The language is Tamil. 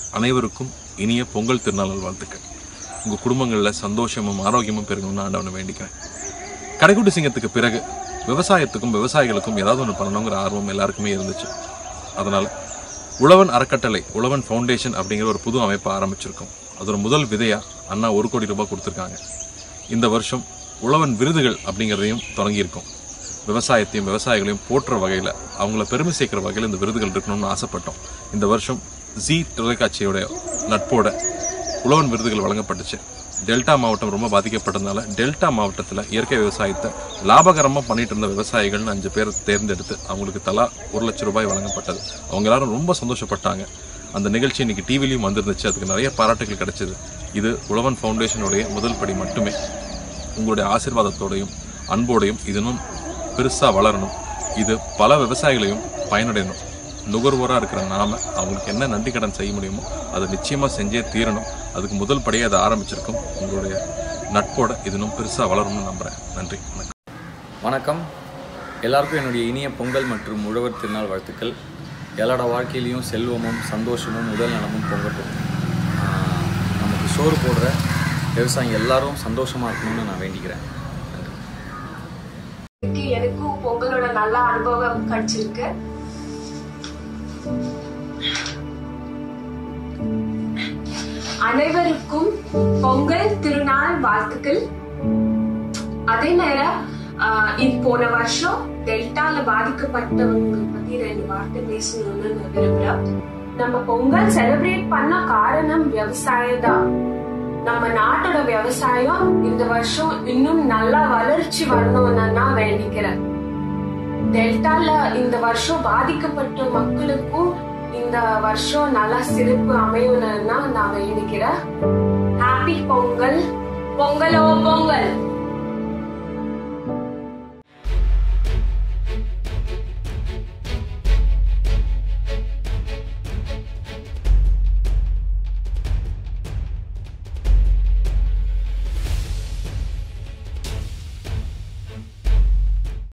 அனைவருக்கும் இனிய பொங்கல் திருநாள் வாழ்த்துக்கள் உங்கள் குடும்பங்களில் சந்தோஷமும் ஆரோக்கியமும் பெருகணும்னு ஆண்டவனை வேண்டிக்கிறேன் கடைக்குட்டி சிங்கத்துக்கு பிறகு விவசாயத்துக்கும் விவசாயிகளுக்கும் ஏதாவது ஒன்று பண்ணணுங்கிற ஆர்வம் எல்லாருக்குமே இருந்துச்சு அதனால் உழவன் அறக்கட்டளை உழவன் ஃபவுண்டேஷன் அப்படிங்கிற ஒரு புது அமைப்பை ஆரம்பிச்சிருக்கோம் அதோட முதல் விதையாக அண்ணா ஒரு கோடி ரூபாய் கொடுத்துருக்காங்க இந்த வருஷம் உழவன் விருதுகள் அப்படிங்கிறதையும் தொடங்கியிருக்கோம் விவசாயத்தையும் விவசாயிகளையும் போற்றுற வகையில் அவங்கள பெருமை சேர்க்கிற வகையில் இந்த விருதுகள் இருக்கணும்னு ஆசைப்பட்டோம் இந்த வருஷம் ஜி தொலைக்காட்சியோட நட்போட உழவன் விருதுகள் வழங்கப்பட்டுச்சு டெல்டா மாவட்டம் ரொம்ப பாதிக்கப்பட்டதுனால டெல்டா மாவட்டத்தில் இயற்கை விவசாயத்தை லாபகரமாக பண்ணிட்டு இருந்த விவசாயிகள்னு அஞ்சு பேர் தேர்ந்தெடுத்து அவங்களுக்கு தலா ஒரு லட்சம் ரூபாய் வழங்கப்பட்டது அவங்க எல்லாரும் ரொம்ப சந்தோஷப்பட்டாங்க அந்த நிகழ்ச்சி இன்னைக்கு டிவிலையும் வந்திருந்துச்சு அதுக்கு நிறைய பாராட்டுகள் கிடைச்சது இது உழவன் ஃபவுண்டேஷனுடைய முதல் படி மட்டுமே உங்களுடைய ஆசீர்வாதத்தோடையும் அன்போடையும் இது இன்னும் பெருசாக வளரணும் இது பல விவசாயிகளையும் பயனடையணும் நுகர்வோராக இருக்கிற நாம அவங்களுக்கு என்ன நன்றி கடன் செய்ய முடியுமோ அதை நிச்சயமாக செஞ்சே தீரணும் அதுக்கு முதல் படியே அதை ஆரம்பிச்சிருக்கோம் உங்களுடைய நட்போட இது இன்னும் பெருசாக வளரும்னு நம்புகிறேன் நன்றி வணக்கம் வணக்கம் எல்லாருக்கும் என்னுடைய இனிய பொங்கல் மற்றும் உழவர் திருநாள் வாழ்த்துக்கள் எல்லாரோட வாழ்க்கையிலையும் செல்வமும் சந்தோஷமும் உடல் நலமும் பொங்கட்டும் ஆஹ் நமக்கு சோறு போடுற விவசாயிங்க எல்லாரும் சந்தோஷமாக இருக்கணும்னு நான் வேண்டிக்கிறேன் நன்றி இன்னைக்கு எனக்கும் பொங்கலோட நல்ல அனுபவம் கிடைச்சிருக்கு அனைவருக்கும் பொங்கல் திருநாள் வாழ்த்துக்கள் அதே நேரம் ஆஹ், இது போன வருஷம் டெல்டால பாதிக்கப்பட்டவங்க பத்தி ரெண்டு வார்த்தை பேசணும்னு நான் விரும்புறேன் நம்ம பொங்கல் செலிப்ரேட் பண்ண காரணம் விவசாயம் தான் நம்ம நாட்டோட விவசாயம் இந்த வருஷம் இன்னும் நல்லா வளர்ச்சி வரணும்னு நான் வேண்டிக்கிறேன் டெல்டால இந்த வருஷம் பாதிக்கப்பட்ட மக்களுக்கும் இந்த வருஷம் நல்லா சிறப்பு அமையணும்னு நான் வேண்டிக்கிறேன் ஹாப்பி பொங்கல் பொங்கலோ பொங்கல்